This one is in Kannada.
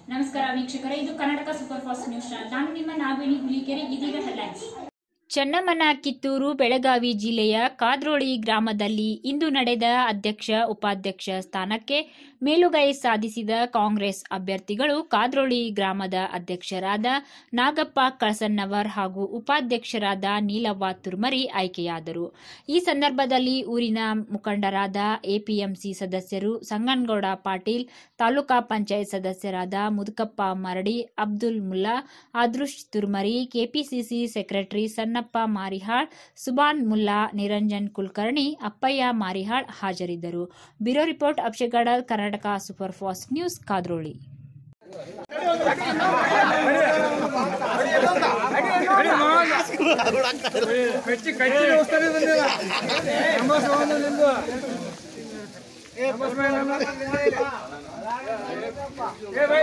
ನಮಸ್ಕಾರ ವೀಕ್ಷಕರೇ ಇದು Karnataka super fast news channel ನಾನು ನಿಮ್ಮ ನಾಗವೇಣಿ ಹುಲಿಕೆರೆ ಇದೀಗ ಹೆಡ್ಲೈನ್ಸ್ ಚನ್ನಮ್ಮನ ಕಿತ್ತೂರು ಬೆಳಗಾವಿ ಜಿಲ್ಲೆಯ ಕಾದ್ರೋಳಿ ಗ್ರಾಮದಲ್ಲಿ ಇಂದು ನಡೆದ ಅಧ್ಯಕ್ಷ ಉಪಾಧ್ಯಕ್ಷ ಸ್ಥಾನಕ್ಕೆ ಮೇಲುಗೈ ಸಾಧಿಸಿದ ಕಾಂಗ್ರೆಸ್ ಅಭ್ಯರ್ಥಿಗಳು ಕಾದ್ರೋಳಿ ಗ್ರಾಮದ ಅಧ್ಯಕ್ಷರಾದ ನಾಗಪ್ಪ ಕಳಸನ್ನವರ್ ಹಾಗೂ ಉಪಾಧ್ಯಕ್ಷರಾದ ನೀಲವ್ವ ತುರ್ಮರಿ ಆಯ್ಕೆಯಾದರು ಈ ಸಂದರ್ಭದಲ್ಲಿ ಊರಿನ ಮುಖಂಡರಾದ ಎಪಿಎಂಸಿ ಸದಸ್ಯರು ಸಂಗನಗೌಡ ಪಾಟೀಲ್ ತಾಲೂಕಾ ಪಂಚಾಯತ್ ಸದಸ್ಯರಾದ ಮುದುಕಪ್ಪ ಮರಡಿ ಅಬ್ದುಲ್ ಮುಲ್ಲಾ ಆದೃಶ್ ತುರ್ಮರಿ ಕೆಪಿಸಿಸಿ ಸೆಕ್ರೆಟರಿ ಸನ್ನಪ್ಪ ಮಾರಿಹಾಳ್ ಸುಬಾನ್ ಮುಲ್ಲಾ ನಿರಂಜನ್ ಕುಲಕರ್ಣಿ ಅಪ್ಪಯ್ಯ ಮಾರಿಹಾಳ್ ಹಾಜರಿದ್ದರು ಬ್ಯೂರೋ ರಿಪೋರ್ಟ್ ಅಕ್ಷಗಡ Karnataka super fast news Kadroli ಕಚ್ಚಿ ಕಚ್ಚಿ ಹೋಗ್ತಾರೆ ಬಂದಿಲ್ಲ ನಮಸ್ ಹೋಗೋದು ನಿಂದು ನಮಸ್ ಏ ಬೈ